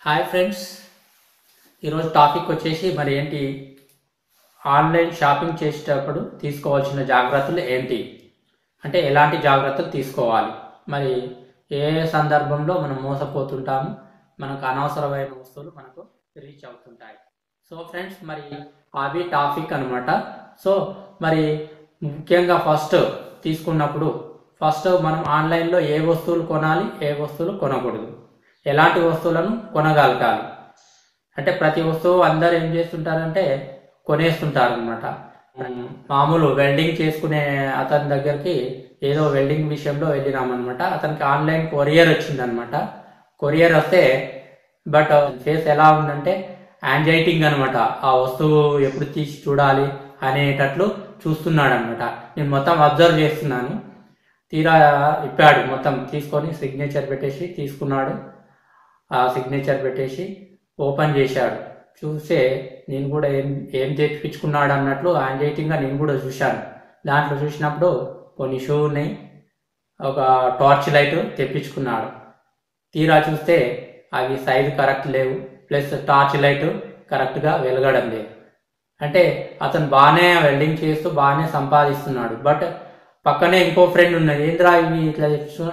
hi friends ఈరోజు topic వచ్చేసి మరి ఏంటి ఆన్లైన్ షాపింగ్ చేసేటప్పుడు తీసుకోవాల్సిన జాగ్రత్తలు ఏంటి అంటే ఎలాంటి జాగ్రత్తలు తీసుకోవాలి మరి ఏ ఏ సందర్భంలో మనం మోసపోతుంటాము మనకు అనవసరమైన వస్తువులు మనకు రీచ్ అవుతుంటాయి సో ఫ్రెండ్స్ మరి అవి టాపిక్ అనమాట సో మరి ముఖ్యంగా ఫస్ట్ తీసుకున్నప్పుడు ఫస్ట్ మనం ఆన్లైన్లో ఏ వస్తువులు కొనాలి ఏ వస్తువులు కొనకూడదు ఎలాంటి వస్తువులను కొనగలగాలి అంటే ప్రతి వస్తువు అందరు ఏం చేస్తుంటారంటే కొనేస్తుంటారు అనమాట మామూలు వెల్డింగ్ చేసుకునే అతని దగ్గరికి ఏదో వెల్డింగ్ విషయంలో వెళ్ళినామన్నమాట అతనికి ఆన్లైన్ కొరియర్ వచ్చిందనమాట కొరియర్ వస్తే బట్ ఫేస్ ఎలా ఉందంటే యాంజైటింగ్ అనమాట ఆ వస్తువు ఎప్పుడు తీసి చూడాలి అనేటట్లు చూస్తున్నాడు అనమాట నేను మొత్తం అబ్జర్వ్ చేస్తున్నాను తీరా ఇప్పాడు మొత్తం తీసుకొని సిగ్నేచర్ పెట్టేసి తీసుకున్నాడు ఆ సిగ్నేచర్ పెట్టేసి ఓపెన్ చేశాడు చూస్తే నేను కూడా ఏం ఏం తెప్పించుకున్నాడు అన్నట్లు యాంజైటింగ్గా నేను కూడా చూశాను దాంట్లో చూసినప్పుడు కొన్ని షూ ఉన్నాయి ఒక టార్చ్ లైట్ తెప్పించుకున్నాడు తీరా చూస్తే అవి సైజు కరెక్ట్ లేవు ప్లస్ టార్చ్ లైట్ కరెక్ట్గా వెలగడం లేదు అంటే అతను బాగానే వెల్డింగ్ చేస్తూ బాగానే సంపాదిస్తున్నాడు బట్ పక్కనే ఇంకో ఫ్రెండ్ ఉన్నది ఏంద్రా ఇవి ఇట్లా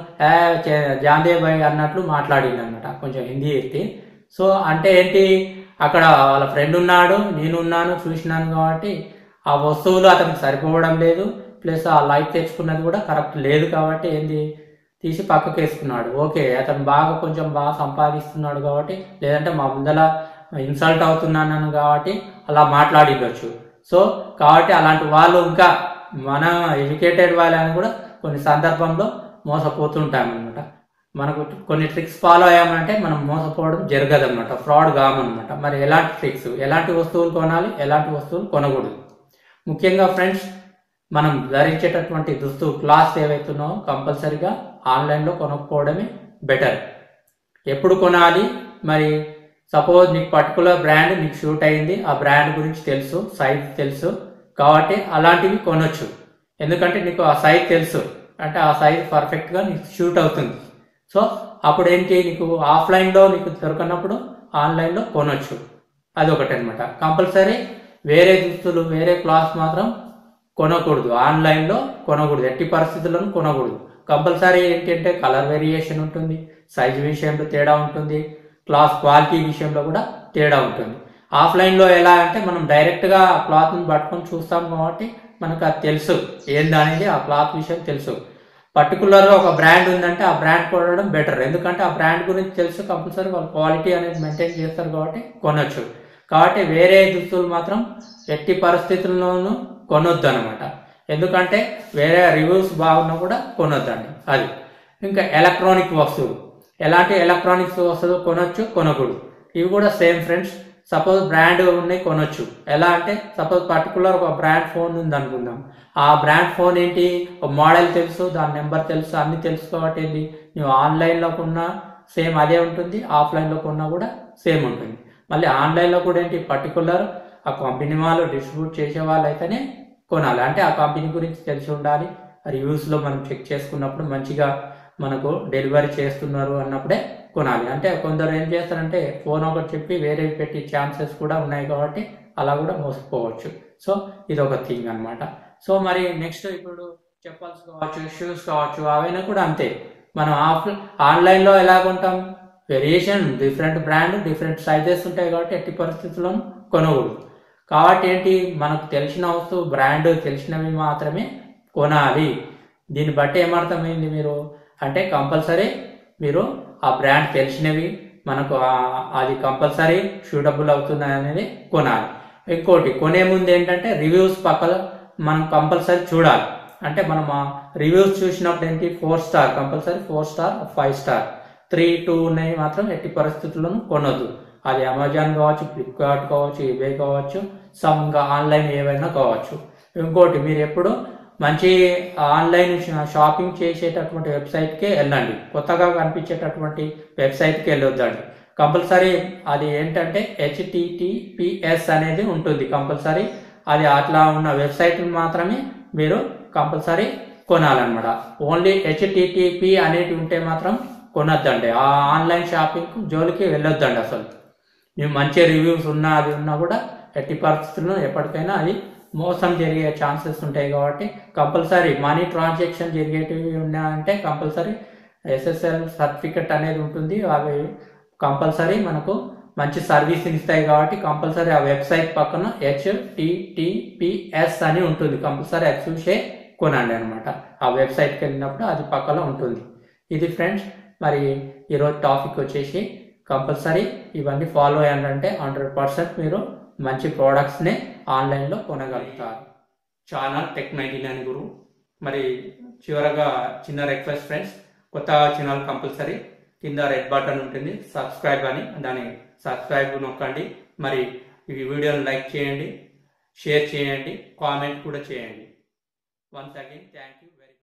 జాందే బాయ్ అన్నట్లు మాట్లాడింది అనమాట కొంచెం హిందీ ఎత్తి సో అంటే ఏంటి అక్కడ వాళ్ళ ఫ్రెండ్ ఉన్నాడు నేను ఉన్నాను చూసినాను కాబట్టి ఆ వస్తువులు అతనికి సరిపోవడం లేదు ప్లస్ ఆ లైట్ తెచ్చుకున్నది కూడా కరెక్ట్ లేదు కాబట్టి ఏంది తీసి పక్కకు వేసుకున్నాడు ఓకే అతను బాగా కొంచెం బాగా సంపాదిస్తున్నాడు కాబట్టి లేదంటే మా ముందల ఇన్సల్ట్ అవుతున్నాను కాబట్టి అలా మాట్లాడిండొచ్చు సో కాబట్టి అలాంటి వాళ్ళు ఇంకా మన ఎడ్యుకేటెడ్ వాళ్ళని కూడా కొన్ని సందర్భంలో మోసపోతుంటాం అనమాట మనకు కొన్ని ట్రిక్స్ ఫాలో అయ్యామంటే మనం మోసపోవడం జరగదు అనమాట ఫ్రాడ్ కామన్నమాట మరి ఎలాంటి ట్రిక్స్ ఎలాంటి వస్తువులు కొనాలి ఎలాంటి వస్తువులు కొనకూడదు ముఖ్యంగా ఫ్రెండ్స్ మనం ధరించేటటువంటి దుస్తు క్లాస్ ఏవైతున్నావో కంపల్సరీగా ఆన్లైన్లో కొనుక్కోవడమే బెటర్ ఎప్పుడు కొనాలి మరి సపోజ్ నీకు పర్టికులర్ బ్రాండ్ నీకు షూట్ అయింది ఆ బ్రాండ్ గురించి తెలుసు సైజ్ తెలుసు కాబట్టి అలాంటివి కొనొచ్చు ఎందుకంటే నీకు ఆ సైజ్ తెలుసు అంటే ఆ సైజ్ పర్ఫెక్ట్గా నీకు షూట్ అవుతుంది సో అప్పుడు ఏంటి నీకు ఆఫ్లైన్లో నీకు దొరకనప్పుడు ఆన్లైన్లో కొనొచ్చు అదొకటి అనమాట కంపల్సరీ వేరే దుస్తులు వేరే క్లాస్ మాత్రం కొనకూడదు ఆన్లైన్లో కొనకూడదు ఎట్టి పరిస్థితులను కొనకూడదు కంపల్సరీ ఏంటంటే కలర్ వేరియేషన్ ఉంటుంది సైజ్ విషయంలో తేడా ఉంటుంది క్లాత్ క్వాలిటీ విషయంలో కూడా తేడా ఉంటుంది ఆఫ్లైన్లో ఎలా అంటే మనం డైరెక్ట్గా ఆ క్లాత్ని పట్టుకొని చూస్తాం కాబట్టి మనకు అది తెలుసు ఏంది అనేది ఆ క్లాత్ విషయం తెలుసు పర్టికులర్గా ఒక బ్రాండ్ ఉందంటే ఆ బ్రాండ్ కొనడం బెటర్ ఎందుకంటే ఆ బ్రాండ్ గురించి తెలుసు కంపల్సరీ వాళ్ళు క్వాలిటీ అనేది మెయింటైన్ చేస్తారు కాబట్టి కొనొచ్చు కాబట్టి వేరే దుస్తులు మాత్రం ఎట్టి పరిస్థితుల్లోనూ కొనొద్దు అనమాట ఎందుకంటే వేరే రివ్యూస్ బాగున్నా కూడా కొనొద్దండి అది ఇంకా ఎలక్ట్రానిక్ వస్తువులు ఎలాంటి ఎలక్ట్రానిక్స్ వస్తువులు కొనొచ్చు కొనకూడదు ఇవి కూడా సేమ్ ఫ్రెండ్స్ సపోజ్ బ్రాండ్ ఉన్నాయి కొనొచ్చు ఎలా అంటే సపోజ్ పర్టికులర్ ఒక బ్రాండ్ ఫోన్ ఉంది అనుకుందాం ఆ బ్రాండ్ ఫోన్ ఏంటి ఒక మోడల్ తెలుసు దాని నెంబర్ తెలుసు అన్ని తెలుసు కాబట్టి ఏంటి నువ్వు ఆన్లైన్లో కొన్నా సేమ్ అదే ఉంటుంది ఆఫ్లైన్లో కొన్నా కూడా సేమ్ ఉంటుంది మళ్ళీ ఆన్లైన్లో కూడా ఏంటి పర్టికులర్ ఆ కంపెనీ వాళ్ళు డిస్ట్రిబ్యూట్ చేసే వాళ్ళు అయితేనే కొనాలి అంటే ఆ కంపెనీ గురించి తెలిసి ఉండాలి రివ్యూస్లో మనం చెక్ చేసుకున్నప్పుడు మంచిగా మనకు డెలివరీ చేస్తున్నారు అన్నప్పుడే కొనాలి అంటే కొందరు ఏం చేస్తారంటే ఫోన్ ఒకటి చెప్పి వేరే పెట్టి ఛాన్సెస్ కూడా ఉన్నాయి కాబట్టి అలా కూడా మోసపోవచ్చు సో ఇది ఒక థింగ్ అనమాట సో మరి నెక్స్ట్ ఇప్పుడు చెప్పల్స్ కావచ్చు షూస్ కావచ్చు అవైనా కూడా అంతే మనం ఆఫ్ ఆన్లైన్లో ఎలా కొంటాం variation different brand different sizes ఉంటాయి కాబట్టి ఎట్టి పరిస్థితుల్లో కొనకూడదు కాబట్టి ఏంటి మనకు తెలిసిన వస్తువు బ్రాండ్ తెలిసినవి మాత్రమే కొనాలి దీన్ని బట్టి ఏమర్థమైంది మీరు అంటే కంపల్సరీ మీరు ఆ బ్రాండ్ తెలిసినవి మనకు అది కంపల్సరీ షూటబుల్ అవుతున్నాయి అనేది కొనాలి ఇంకోటి కొనే ముందు ఏంటంటే రివ్యూస్ పక్కన మనం కంపల్సరీ చూడాలి అంటే మనం ఆ రివ్యూస్ చూసినప్పుడు ఏంటి four star compulsory four star five star three two ఉన్నాయి మాత్రం ఎట్టి పరిస్థితుల్లోనూ కొనొద్దు అది అమెజాన్ కావచ్చు ఫ్లిప్కార్ట్ కావచ్చు ఇవే కావచ్చు సమ్గా ఆన్లైన్ ఏవైనా కావచ్చు ఇంకోటి మీరు ఎప్పుడు మంచి ఆన్లైన్ షాపింగ్ చేసేటటువంటి వెబ్సైట్కే వెళ్ళండి కొత్తగా కనిపించేటటువంటి వెబ్సైట్కి వెళ్ళొద్దండి కంపల్సరీ అది ఏంటంటే హెచ్టిటిపిఎస్ అనేది ఉంటుంది కంపల్సరీ అది అట్లా ఉన్న వెబ్సైట్ మాత్రమే మీరు కంపల్సరీ కొనాలన్నమాట ఓన్లీ హెచ్టిటిపి అనేటి ఉంటే మాత్రం కొనొద్దండి ఆ ఆన్లైన్ షాపింగ్ జోలికి వెళ్ళొద్దండి అసలు మేము మంచి రివ్యూస్ ఉన్నా అది ఉన్నా కూడా ఎట్టి పరిస్థితుల్లో ఎప్పటికైనా అది మోసం జరిగే ఛాన్సెస్ ఉంటాయి కాబట్టి కంపల్సరీ మనీ ట్రాన్సాక్షన్ జరిగేటివి ఉన్నాయంటే కంపల్సరీ ఎస్ఎస్ఎల్ సర్టిఫికెట్ అనేది ఉంటుంది అవి కంపల్సరీ మనకు మంచి సర్వీస్ ఇస్తాయి కాబట్టి కంపల్సరీ ఆ వెబ్సైట్ పక్కన హెచ్టిటిపిఎస్ అని ఉంటుంది కంపల్సరీ అది చూసే కొనండి అనమాట ఆ వెబ్సైట్కి వెళ్ళినప్పుడు అది పక్కన ఉంటుంది ఇది ఫ్రెండ్స్ మరి ఈరోజు టాపిక్ వచ్చేసి కంపల్సరీ ఇవన్నీ ఫాలో అయ్యారంటే హండ్రెడ్ పర్సెంట్ మీరు మంచి ప్రోడక్ట్స్ని ఆన్లైన్లో కొనగలుగుతారు ఛానల్ టెక్ నైన్టీన్ అని గురు మరి చివరగా చిన్న రిక్వెస్ట్ ఫ్రెండ్స్ కొత్త ఛానల్ కంపల్సరీ కింద రెడ్ బటన్ ఉంటుంది సబ్స్క్రైబ్ అని దాన్ని సబ్స్క్రైబ్ నొక్కండి మరి ఈ వీడియోని లైక్ చేయండి షేర్ చేయండి కామెంట్ కూడా చేయండి once again thank you very